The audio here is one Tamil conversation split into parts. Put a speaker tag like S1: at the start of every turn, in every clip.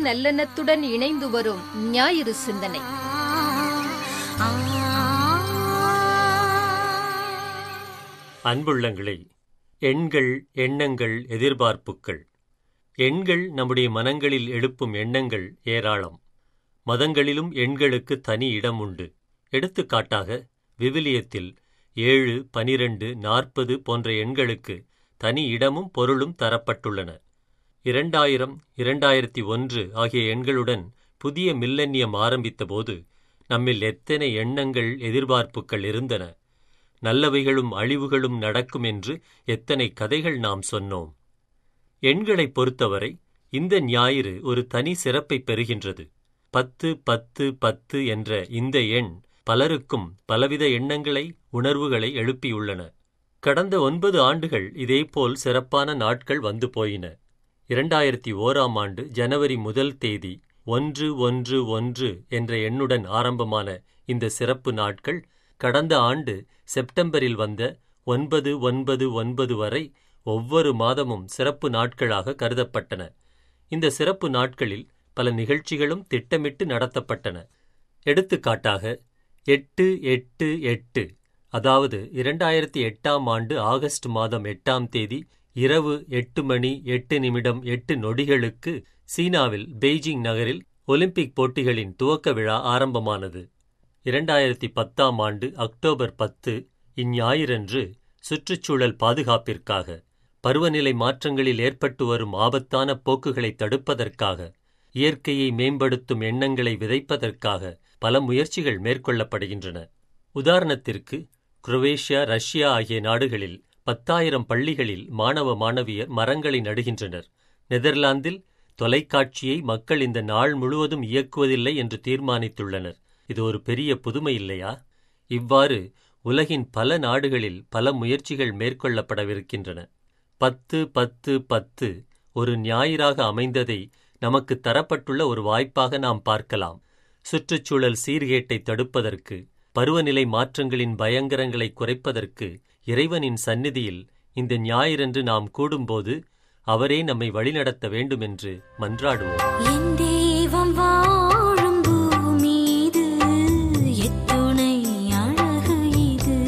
S1: நல்லெண்ணத்துடன் இணைந்து வரும் ஞாயிறு சிந்தனை
S2: அன்புள்ளங்களே எண்கள் எண்ணங்கள் எதிர்பார்ப்புக்கள் எண்கள் நம்முடைய மனங்களில் எழுப்பும் எண்ணங்கள் ஏராளம் மதங்களிலும் எண்களுக்கு தனி இடம் உண்டு எடுத்துக்காட்டாக விவிலியத்தில் ஏழு பனிரெண்டு நாற்பது போன்ற எண்களுக்கு தனி இடமும் பொருளும் தரப்பட்டுள்ளன இரண்டாயிரம் இரண்டாயிரத்தி ஒன்று ஆகிய எண்களுடன் புதிய மில்லன்னியம் ஆரம்பித்தபோது நம்மில் எத்தனை எண்ணங்கள் எதிர்பார்ப்புகள் இருந்தன நல்லவைகளும் அழிவுகளும் நடக்கும் என்று எத்தனை கதைகள் நாம் சொன்னோம் எண்களைப் பொறுத்தவரை இந்த ஞாயிறு ஒரு தனி சிறப்பை பெறுகின்றது பத்து பத்து பத்து என்ற இந்த எண் பலருக்கும் பலவித எண்ணங்களை உணர்வுகளை எழுப்பியுள்ளன கடந்த ஒன்பது ஆண்டுகள் இதேபோல் சிறப்பான நாட்கள் வந்து போயின இரண்டாயிரத்தி ஓராம் ஆண்டு ஜனவரி முதல் தேதி ஒன்று ஒன்று ஒன்று என்ற எண்ணுடன் ஆரம்பமான இந்த சிறப்பு நாட்கள் கடந்த ஆண்டு செப்டம்பரில் வந்த ஒன்பது ஒன்பது ஒன்பது வரை ஒவ்வொரு மாதமும் சிறப்பு நாட்களாக கருதப்பட்டன இந்த சிறப்பு நாட்களில் பல நிகழ்ச்சிகளும் திட்டமிட்டு நடத்தப்பட்டன எடுத்துக்காட்டாக எட்டு எட்டு எட்டு அதாவது இரண்டாயிரத்தி எட்டாம் ஆண்டு ஆகஸ்ட் மாதம் எட்டாம் தேதி இரவு எட்டு மணி எட்டு நிமிடம் எட்டு நொடிகளுக்கு சீனாவில் பெய்ஜிங் நகரில் ஒலிம்பிக் போட்டிகளின் துவக்க விழா ஆரம்பமானது இரண்டாயிரத்தி பத்தாம் ஆண்டு அக்டோபர் பத்து இஞ்ஞாயிறன்று சுற்றுச்சூழல் பாதுகாப்பிற்காக பருவநிலை மாற்றங்களில் ஏற்பட்டு வரும் ஆபத்தான போக்குகளை தடுப்பதற்காக இயற்கையை மேம்படுத்தும் எண்ணங்களை விதைப்பதற்காக பல முயற்சிகள் மேற்கொள்ளப்படுகின்றன உதாரணத்திற்கு குரோவேஷியா ரஷ்யா ஆகிய நாடுகளில் பத்தாயிரம் பள்ளிகளில் மாணவ மாணவியர் மரங்களை நடுகின்றனர் நெதர்லாந்தில் தொலைக்காட்சியை மக்கள் இந்த நாள் முழுவதும் இயக்குவதில்லை என்று தீர்மானித்துள்ளனர் இது ஒரு பெரிய புதுமை இல்லையா இவ்வாறு உலகின் பல நாடுகளில் பல முயற்சிகள் மேற்கொள்ளப்படவிருக்கின்றன பத்து பத்து பத்து ஒரு ஞாயிறாக அமைந்ததை நமக்கு தரப்பட்டுள்ள ஒரு வாய்ப்பாக நாம் பார்க்கலாம் சுற்றுச்சூழல் சீர்கேட்டை தடுப்பதற்கு பருவநிலை மாற்றங்களின் பயங்கரங்களை குறைப்பதற்கு இறைவனின் சந்நிதியில் இந்த ஞாயிறன்று நாம் கூடும்போது அவரே நம்மை வழிநடத்த வேண்டும் என்று மன்றாடுவோம்
S3: என் தெய்வம் வாழும் பூமீது எத்துணை அழகு இது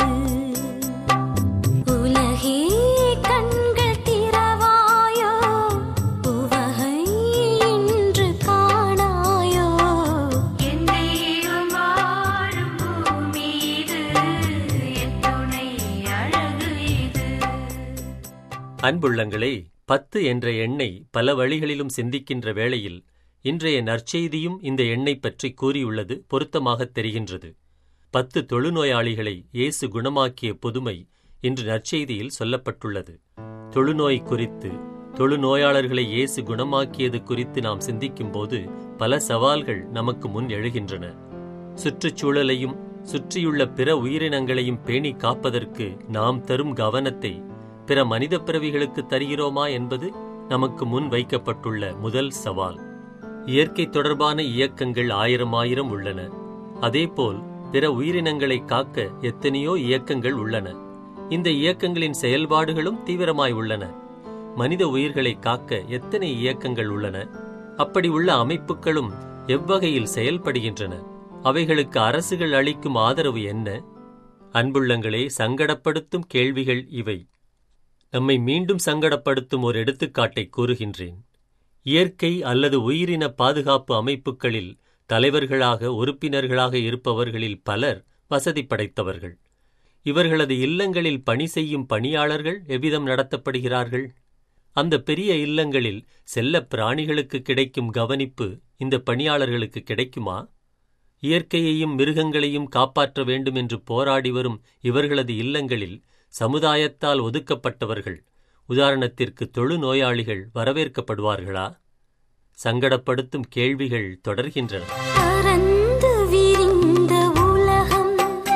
S3: உலகே கண்கள் திறவாயோ உவகை இன்று காணாயோ என் தெய்வம் வாழும் பூமீது எத்துணை அழகு இது
S2: அன்புள்ளங்களே பத்து என்ற எண்ணை பல வழிகளிலும் சிந்திக்கின்ற வேளையில் இன்றைய நற்செய்தியும் இந்த எண்ணை பற்றி கூறியுள்ளது பொருத்தமாகத் தெரிகின்றது பத்து தொழுநோயாளிகளை இயேசு குணமாக்கிய புதுமை இன்று நற்செய்தியில் சொல்லப்பட்டுள்ளது தொழுநோய் குறித்து தொழுநோயாளர்களை இயேசு குணமாக்கியது குறித்து நாம் சிந்திக்கும்போது பல சவால்கள் நமக்கு முன் எழுகின்றன சுற்றுச்சூழலையும் சுற்றியுள்ள பிற உயிரினங்களையும் பேணி காப்பதற்கு நாம் தரும் கவனத்தை பிற மனித பிறவிகளுக்கு தருகிறோமா என்பது நமக்கு முன் வைக்கப்பட்டுள்ள முதல் சவால் இயற்கை தொடர்பான இயக்கங்கள் ஆயிரம் ஆயிரம் உள்ளன அதேபோல் பிற உயிரினங்களை காக்க எத்தனையோ இயக்கங்கள் உள்ளன இந்த இயக்கங்களின் செயல்பாடுகளும் தீவிரமாய் உள்ளன மனித உயிர்களை காக்க எத்தனை இயக்கங்கள் உள்ளன அப்படி உள்ள அமைப்புகளும் எவ்வகையில் செயல்படுகின்றன அவைகளுக்கு அரசுகள் அளிக்கும் ஆதரவு என்ன அன்புள்ளங்களே சங்கடப்படுத்தும் கேள்விகள் இவை நம்மை மீண்டும் சங்கடப்படுத்தும் ஒரு எடுத்துக்காட்டை கூறுகின்றேன் இயற்கை அல்லது உயிரின பாதுகாப்பு அமைப்புகளில் தலைவர்களாக உறுப்பினர்களாக இருப்பவர்களில் பலர் வசதி படைத்தவர்கள் இவர்களது இல்லங்களில் பணி செய்யும் பணியாளர்கள் எவ்விதம் நடத்தப்படுகிறார்கள் அந்த பெரிய இல்லங்களில் செல்லப் பிராணிகளுக்கு கிடைக்கும் கவனிப்பு இந்த பணியாளர்களுக்கு கிடைக்குமா இயற்கையையும் மிருகங்களையும் காப்பாற்ற வேண்டும் என்று போராடி வரும் இவர்களது இல்லங்களில் சமுதாயத்தால் ஒதுக்கப்பட்டவர்கள் உதாரணத்திற்கு தொழுநோயாளிகள் வரவேற்கப்படுவார்களா சங்கடப்படுத்தும் கேள்விகள் தொடர்கின்றன
S3: பரந்து விரிந்த உலகம்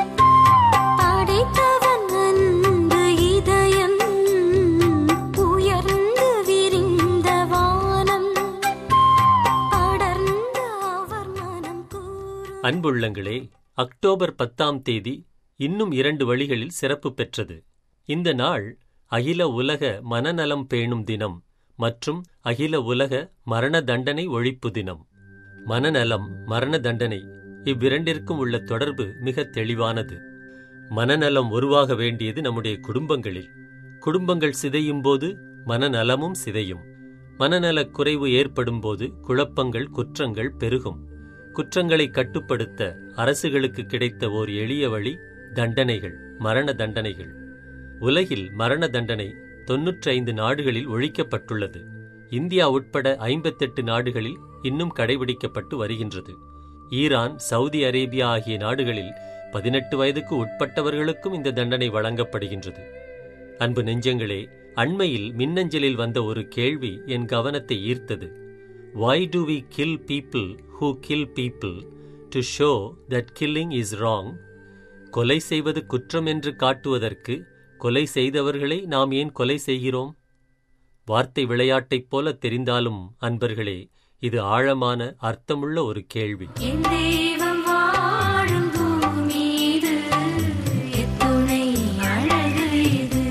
S3: படைத்தவன் அன்பு இதயம் உயர்ந்து விரிந்த வானம் அடர்ந்த அவர் மனம் கூறும்
S2: அன்புள்ளங்களே அக்டோபர் பத்தாம் தேதி இன்னும் இரண்டு வழிகளில் சிறப்பு பெற்றது இந்த நாள் அகில உலக மனநலம் பேணும் தினம் மற்றும் அகில உலக மரண தண்டனை ஒழிப்பு தினம் மனநலம் மரண தண்டனை இவ்விரண்டிற்கும் உள்ள தொடர்பு மிக தெளிவானது மனநலம் உருவாக வேண்டியது நம்முடைய குடும்பங்களில் குடும்பங்கள் சிதையும் போது மனநலமும் சிதையும் மனநலக் குறைவு ஏற்படும் போது குழப்பங்கள் குற்றங்கள் பெருகும் குற்றங்களை கட்டுப்படுத்த அரசுகளுக்கு கிடைத்த ஓர் எளிய வழி தண்டனைகள் மரண தண்டனைகள் உலகில் மரண தண்டனை தொன்னூற்றி ஐந்து நாடுகளில் ஒழிக்கப்பட்டுள்ளது இந்தியா உட்பட ஐம்பத்தெட்டு நாடுகளில் இன்னும் கடைபிடிக்கப்பட்டு வருகின்றது ஈரான் சவுதி அரேபியா ஆகிய நாடுகளில் பதினெட்டு வயதுக்கு உட்பட்டவர்களுக்கும் இந்த தண்டனை வழங்கப்படுகின்றது அன்பு நெஞ்சங்களே அண்மையில் மின்னஞ்சலில் வந்த ஒரு கேள்வி என் கவனத்தை ஈர்த்தது why do we kill people who kill people to show that killing is wrong கொலை செய்வது குற்றம் என்று காட்டுவதற்கு கொலை செய்தவர்களை நாம் ஏன் கொலை செய்கிறோம் வார்த்தை விளையாட்டைப் போல தெரிந்தாலும் அன்பர்களே இது ஆழமான அர்த்தமுள்ள ஒரு கேள்வி
S3: என் தெய்வம் வாழும் பூமீது எத்துணை அழகு இது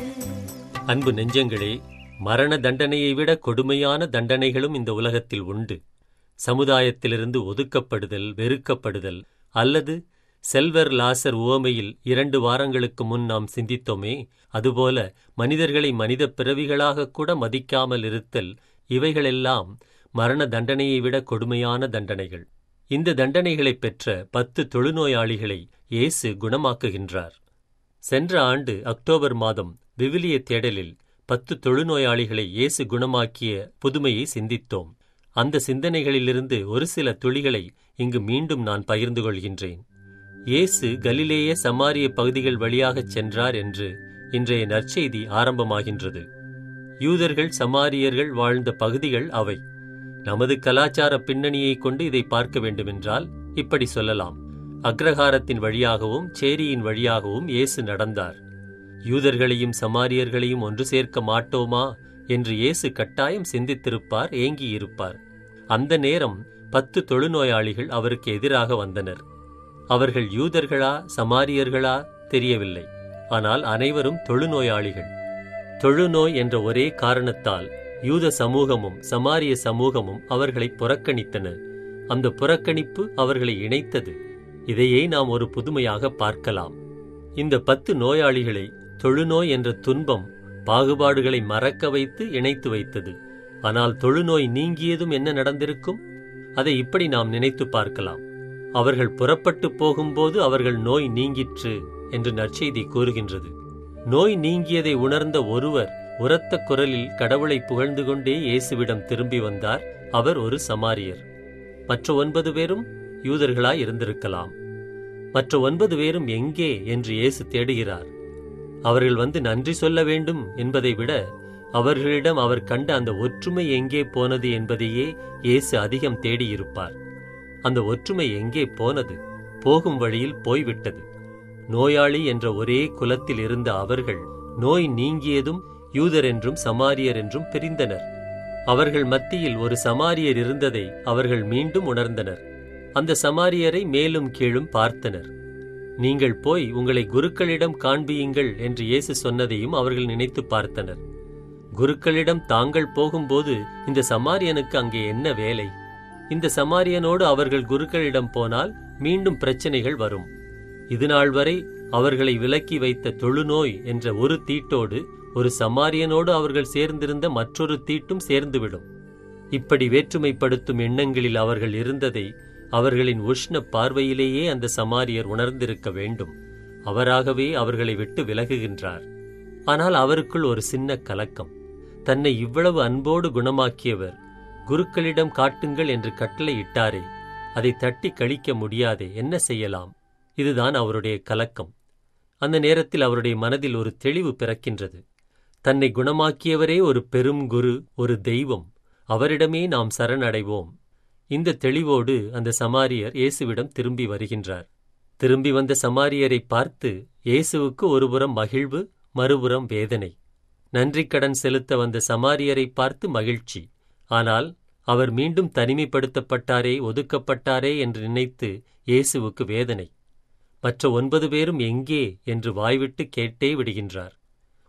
S2: அன்பு நெஞ்சங்களே மரண தண்டனையை விட கொடுமையான தண்டனைகளும் இந்த உலகத்தில் உண்டு சமுதாயத்திலிருந்து ஒதுக்கப்படுதல் வெறுக்கப்படுதல் அல்லது செல்வர் லாசர் உவமையில் இரண்டு வாரங்களுக்கு முன் நாம் சிந்தித்தோமே அதுபோல மனிதர்களை மனித பிறவிகளாக கூட மதிக்காமல் இருத்தல் இவைகளெல்லாம் மரண தண்டனையை விட கொடுமையான தண்டனைகள் இந்த தண்டனைகளைப் பெற்ற பத்து தொழுநோயாளிகளை இயேசு குணமாக்குகின்றார் சென்ற ஆண்டு அக்டோபர் மாதம் விவிலிய தேடலில் பத்து தொழுநோயாளிகளை இயேசு குணமாக்கிய புதுமையை சிந்தித்தோம் அந்த சிந்தனைகளிலிருந்து ஒரு சில துளிகளை இங்கு மீண்டும் நான் பகிர்ந்து கொள்கின்றேன் இயேசு கலிலேய சமாரிய பகுதிகள் வழியாகச் சென்றார் என்று இன்றைய நற்செய்தி ஆரம்பமாகின்றது யூதர்கள் சமாரியர்கள் வாழ்ந்த பகுதிகள் அவை நமது கலாச்சார பின்னணியை கொண்டு இதை பார்க்க வேண்டுமென்றால் இப்படி சொல்லலாம் அக்ரஹாரத்தின் வழியாகவும் சேரியின் வழியாகவும் இயேசு நடந்தார் யூதர்களையும் சமாரியர்களையும் ஒன்று சேர்க்க மாட்டோமா என்று இயேசு கட்டாயம் சிந்தித்திருப்பார் ஏங்கியிருப்பார் அந்த நேரம் பத்து தொழுநோயாளிகள் அவருக்கு எதிராக வந்தனர் அவர்கள் யூதர்களா சமாரியர்களா தெரியவில்லை ஆனால் அனைவரும் தொழுநோயாளிகள் தொழுநோய் என்ற ஒரே காரணத்தால் யூத சமூகமும் சமாரிய சமூகமும் அவர்களை புறக்கணித்தன அந்த புறக்கணிப்பு அவர்களை இணைத்தது இதையே நாம் ஒரு புதுமையாக பார்க்கலாம் இந்த பத்து நோயாளிகளை தொழுநோய் என்ற துன்பம் பாகுபாடுகளை மறக்க வைத்து இணைத்து வைத்தது ஆனால் தொழுநோய் நீங்கியதும் என்ன நடந்திருக்கும் அதை இப்படி நாம் நினைத்து பார்க்கலாம் அவர்கள் புறப்பட்டு போகும்போது அவர்கள் நோய் நீங்கிற்று என்று நற்செய்தி கூறுகின்றது நோய் நீங்கியதை உணர்ந்த ஒருவர் உரத்த குரலில் கடவுளை புகழ்ந்து கொண்டே இயேசுவிடம் திரும்பி வந்தார் அவர் ஒரு சமாரியர் மற்ற ஒன்பது பேரும் யூதர்களாய் இருந்திருக்கலாம் மற்ற ஒன்பது பேரும் எங்கே என்று இயேசு தேடுகிறார் அவர்கள் வந்து நன்றி சொல்ல வேண்டும் என்பதை விட அவர்களிடம் அவர் கண்ட அந்த ஒற்றுமை எங்கே போனது என்பதையே இயேசு அதிகம் தேடியிருப்பார் அந்த ஒற்றுமை எங்கே போனது போகும் வழியில் போய்விட்டது நோயாளி என்ற ஒரே குலத்தில் இருந்த அவர்கள் நோய் நீங்கியதும் யூதர் என்றும் சமாரியர் என்றும் பிரிந்தனர் அவர்கள் மத்தியில் ஒரு சமாரியர் இருந்ததை அவர்கள் மீண்டும் உணர்ந்தனர் அந்த சமாரியரை மேலும் கீழும் பார்த்தனர் நீங்கள் போய் உங்களை குருக்களிடம் காண்பியுங்கள் என்று இயேசு சொன்னதையும் அவர்கள் நினைத்து பார்த்தனர் குருக்களிடம் தாங்கள் போகும்போது இந்த சமாரியனுக்கு அங்கே என்ன வேலை இந்த சமாரியனோடு அவர்கள் குருக்களிடம் போனால் மீண்டும் பிரச்சனைகள் வரும் இதுநாள் வரை அவர்களை விலக்கி வைத்த தொழுநோய் என்ற ஒரு தீட்டோடு ஒரு சமாரியனோடு அவர்கள் சேர்ந்திருந்த மற்றொரு தீட்டும் சேர்ந்துவிடும் இப்படி வேற்றுமைப்படுத்தும் எண்ணங்களில் அவர்கள் இருந்ததை அவர்களின் உஷ்ண பார்வையிலேயே அந்த சமாரியர் உணர்ந்திருக்க வேண்டும் அவராகவே அவர்களை விட்டு விலகுகின்றார் ஆனால் அவருக்குள் ஒரு சின்ன கலக்கம் தன்னை இவ்வளவு அன்போடு குணமாக்கியவர் குருக்களிடம் காட்டுங்கள் என்று கட்டளை இட்டாரே அதை தட்டி கழிக்க முடியாதே என்ன செய்யலாம் இதுதான் அவருடைய கலக்கம் அந்த நேரத்தில் அவருடைய மனதில் ஒரு தெளிவு பிறக்கின்றது தன்னை குணமாக்கியவரே ஒரு பெரும் குரு ஒரு தெய்வம் அவரிடமே நாம் சரணடைவோம் இந்த தெளிவோடு அந்த சமாரியர் இயேசுவிடம் திரும்பி வருகின்றார் திரும்பி வந்த சமாரியரை பார்த்து இயேசுவுக்கு ஒருபுறம் மகிழ்வு மறுபுறம் வேதனை நன்றிக்கடன் செலுத்த வந்த சமாரியரை பார்த்து மகிழ்ச்சி ஆனால் அவர் மீண்டும் தனிமைப்படுத்தப்பட்டாரே ஒதுக்கப்பட்டாரே என்று நினைத்து இயேசுவுக்கு வேதனை மற்ற ஒன்பது பேரும் எங்கே என்று வாய்விட்டு கேட்டே விடுகின்றார்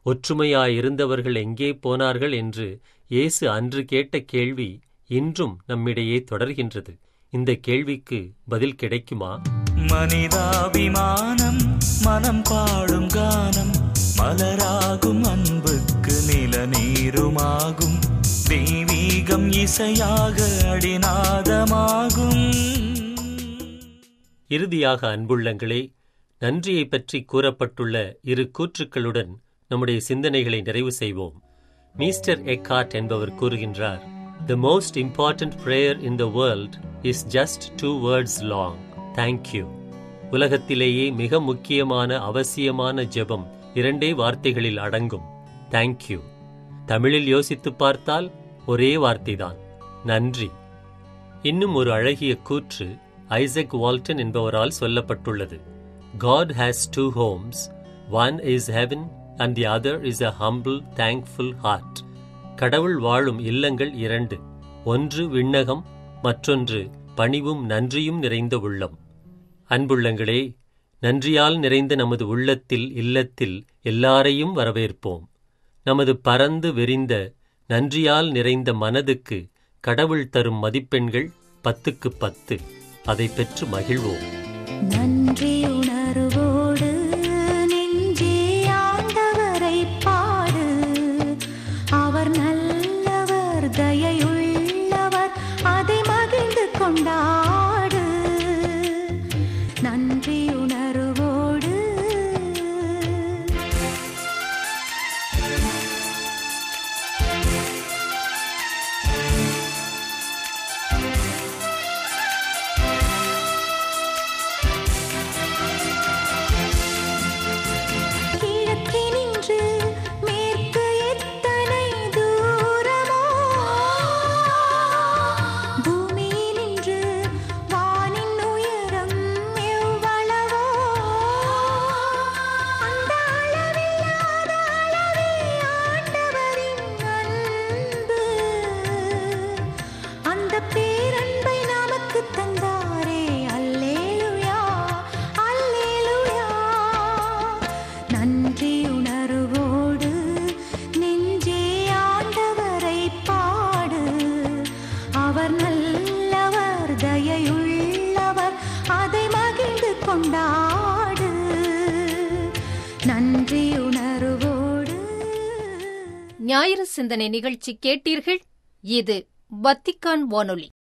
S2: ஒற்றுமையாயிருந்தவர்கள் எங்கே போனார்கள் என்று இயேசு அன்று கேட்ட கேள்வி இன்றும் நம்மிடையே தொடர்கின்றது இந்த கேள்விக்கு பதில் கிடைக்குமா
S4: மனிதாபிமானம் மனம் பாடும் கானம் மலராகும் அன்புக்கு நில நீருமாகும் தெய்வீகம் இசையாக அடிநாதமாகும்
S2: இறுதியாக அன்புள்ளங்களே நன்றியைப் பற்றி கூறப்பட்டுள்ள இரு கூற்றுக்களுடன் நம்முடைய சிந்தனைகளை நிறைவு செய்வோம் மீஸ்டர் எக்கார்ட் என்பவர் கூறுகின்றார் The most important prayer in the world is just two words long. Thank you. உலகத்திலேயே மிக முக்கியமான அவசியமான ஜெபம் இரண்டே வார்த்தைகளில் அடங்கும் Thank you. தமிழில் யோசித்துப் பார்த்தால் ஒரே வார்த்தைதான் நன்றி இன்னும் ஒரு அழகிய கூற்று ஐசக் வால்டன் என்பவரால் சொல்லப்பட்டுள்ளது God has two homes one is heaven and the other is a humble thankful heart கடவுள் வாழும் இல்லங்கள் இரண்டு ஒன்று விண்ணகம் மற்றொன்று பணிவும் நன்றியும் நிறைந்த உள்ளம் அன்புள்ளங்களே நன்றியால் நிறைந்த நமது உள்ளத்தில் இல்லத்தில் எல்லாரையும் வரவேற்போம் நமது பரந்து விரிந்த நன்றியால் நிறைந்த மனதுக்கு கடவுள் தரும் மதிப்பெண்கள் பத்துக்கு பத்து அதை பெற்று மகிழ்வோம்
S3: நன்றி உணர்வோடு நெஞ்சே ஆண்டவரை பாடு அவர் நல்லவர் தயையுள்ளவர் அதை மகிழ்ந்து கொண்டாடு நன்றி உணர்வோடு கிழக்கினின்று மேற்கு எத்தனை தூரமோ பூமியினின்று வானின் உயரம் எவ்வளவோ அந்த அளவில்லாத அளவே ஆண்டவரின் அன்பு அந்த பேரன்பை நமக்கு தந்தாரே அல்லேலுயா அல்லேலுயா நன்றி உணர்வோடு நெஞ்சே ஆண்டவரை பாடு அவர் நல்லவர் தயையுள்ளவர் அதை மகிழ்ந்து கொண்டாடு நன்றி உணர்வோடு
S1: ஞாயிறு சிந்தனை நிகழ்ச்சி கேட்டீர்கள் இது வத்திக்கான் வானொலி